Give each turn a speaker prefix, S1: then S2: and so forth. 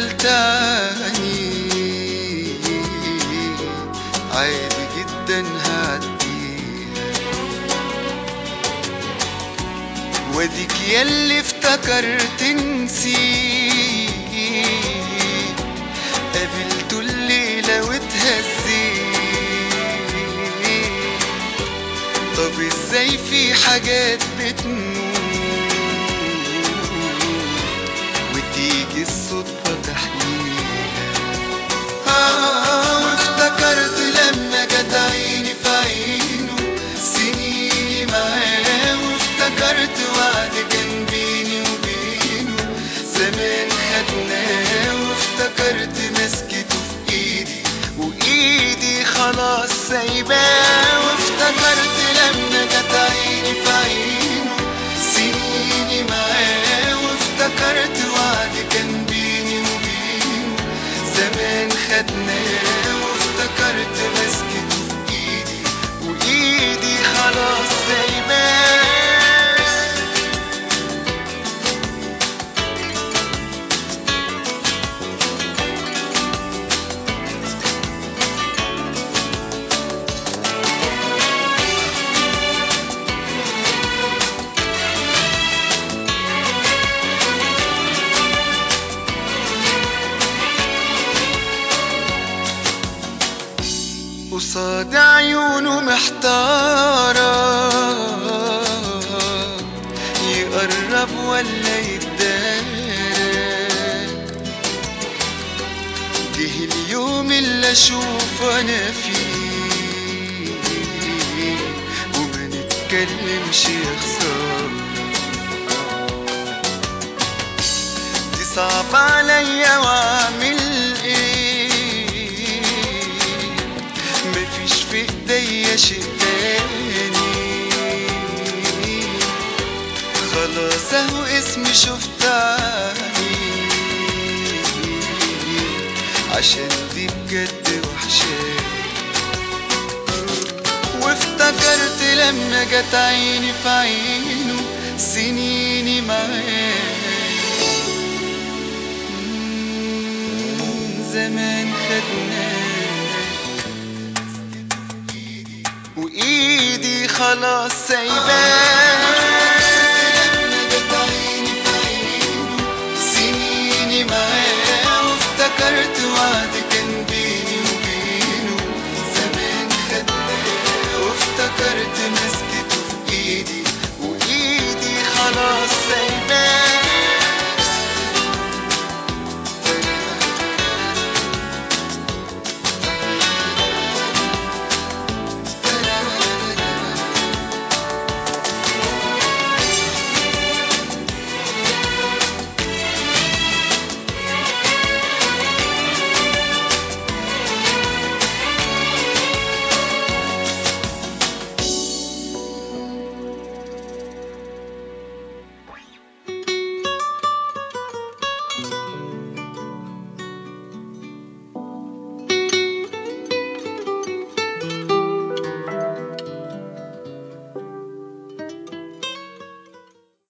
S1: تاني عادي جدا هعديها واديك ياللي افتكرت نسيت قابلته الليلة واتهزيت طب ازاي في حاجات بتموت وتيجي الصدفة تحليها آه وافتكرت لما جت عيني في عينه سنيني معاه وافتكرت وعد كان بيني وبينه زمان خدناه وافتكرت مسكته في ايدي وايدي خلاص سايباه وافتكرت لما جت عيني في عينه سنيني معاه وافتكرت وعد كان بيني وبينه زمان خدناه وافتكرت مسكته في ايدي وايدي خلاص سايباه قصاد عيونه محتارة يقرب ولا يتدارى جه اليوم اللي اشوف انا فيه وما نتكلمش يا خسارة دي صعب عليا واعمل ايه مفيش في ايديا شيء تاني خلاص اهو اسمي شفت عني عشان دي بجد وحشاني وافتكرت لما جت عيني في عينه سنيني معاه مم، زمان خدناه وايدي خلاص سايباه